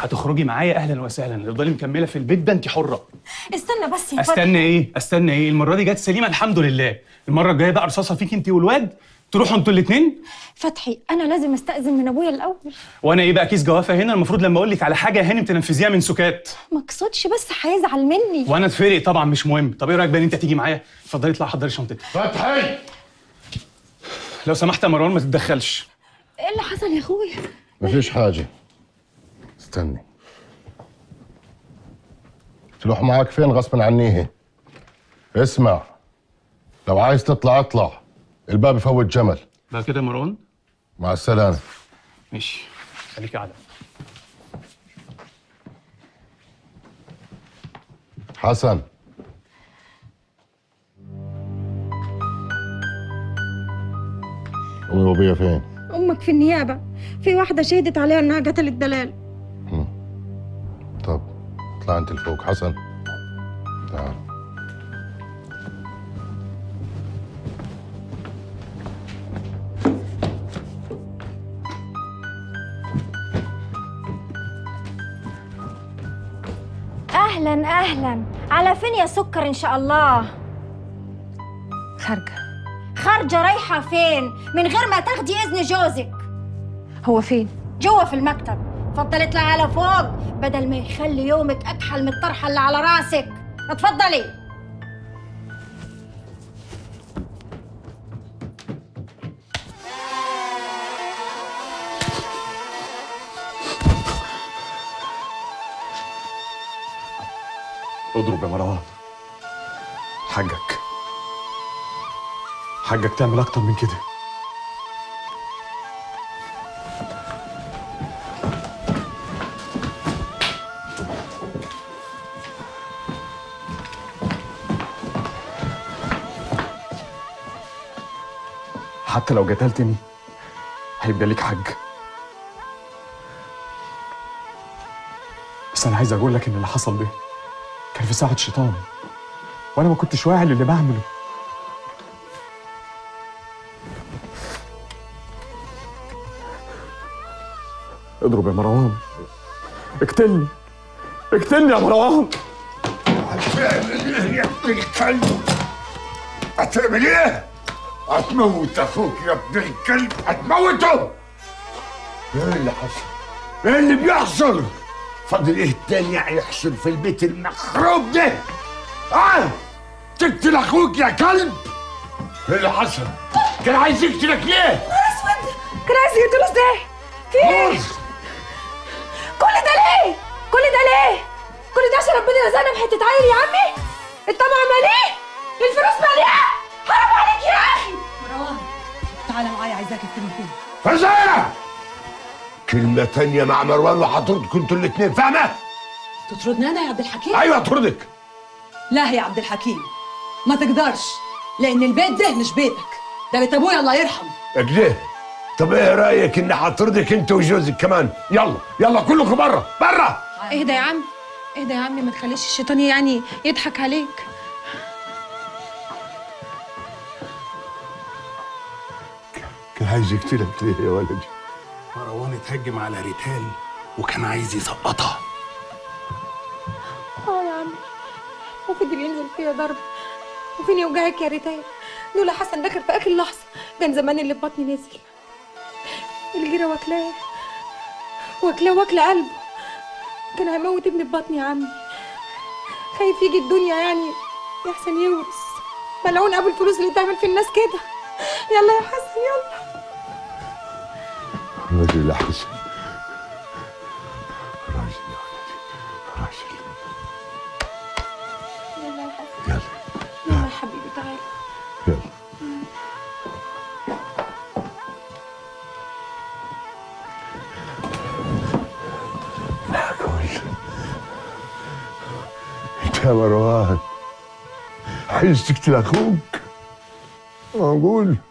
هتخرجي معايا اهلا وسهلا تفضلي مكمله في البيت ده انت حره استنى بس يا فتحي استنى ايه استنى ايه المره دي جت سليمه الحمد لله المره الجايه بقى رصاصه فيك انت والواد تروحوا انتوا الاثنين فتحي انا لازم استاذن من ابويا الاول وانا ايه بقى كيس جوافه هنا المفروض لما اقول لك على حاجه يا هانم تنفذيها من سكات ما اقصدش بس هيزعل مني وانا اتفرق طبعا مش مهم طب ايه رايك بقى ان انت تيجي معايا اتفضلي اطلعي حضري شنطتك فتحي لو سمحت يا مروان ما تتدخلش ايه اللي حصل يا اخويا مفيش حاجة استني تروح معاك فين غصبا عنيه اسمع لو عايز تطلع اطلع الباب يفوت جمل بقى كده يا مروان مع السلامة ماشي خليك قاعده حسن أمي وأبويا فين؟ امك في النيابه في واحده شهدت عليها انها قتلت دلال طب اطلع أنت لفوق حسن تعال اهلا اهلا على فين يا سكر ان شاء الله خارجة خارجه رايحه فين من غير ما تاخدي اذن جوزك هو فين؟ جوه في المكتب اتفضلي اطلعي على فوق بدل ما يخلي يومك اكحل من الطرحه اللي على راسك اتفضلي اضرب يا مروان حقك حقك تعمل اكتر من كده حتى لو قتلتني هيبقى ليك حق بس انا عايز اقول لك ان اللي حصل ده كان في ساعة شيطان وانا ما كنتش واعي للي بعمله اضرب يا مروان اقتلني اقتلني يا مروان هتعمل ايه يا ابن الكلب؟ هتعمل ايه؟ هتموت اخوك يا ابن الكلب هتموته ايه اللي حصل؟ ايه اللي بيحصل؟ فاضل ايه تاني هيحصل في البيت المخروب ده؟ اه تقتل اخوك يا كلب؟ ايه اللي حصل؟ كان عايز يقتلك ليه؟ اسود كان عايز يقتله ازاي في ايه كل ده ليه كل ده ليه كل ده عشان ربنا رزقنا بحته عيل يا عمي الطمع ماليه الفلوس ماليه حرام عليك يا اخي مروان تعالى معايا عايزاك الكلمتين فزايا كلمة تانية مع مروان وهطردكم انتوا الاتنين فاهمة؟ تطردني انا يا عبد الحكيم؟ ايوه اطردك لا يا عبد الحكيم ما تقدرش لان البيت ده مش بيتك ده بيت ابويا الله يرحمه كده طب ايه رايك ان هطردك انت وجوزك كمان يلا يلا كلكم بره بره اهدى يا عم اهدى يا عم ما تخليش الشيطان يعني يضحك عليك كان عايز يقتلك ليه يا ولدي مروان اتهجم على ريتال وكان عايز يسقطها اه يا عم وفضل ينزل فيا ضرب وفين يوجعك يا ريتاي لولا حسن دخل في اخر لحظه كان زمان اللي في بطني نزل الجيره واكلاه واكلاه واكله قلبه كان هيموت ابني في بطني يا عمي خايف يجي الدنيا يعني يحسن يورث ملعون ابو الفلوس اللي تعمل في الناس كده يلا يا حسن يلا راجل يا حسن راجل يا ولدي راجل يلا يا حسن يلا يلا يا حبيبي تعالى يلا معقول انت يا مروان عايز تقتل اخوك معقول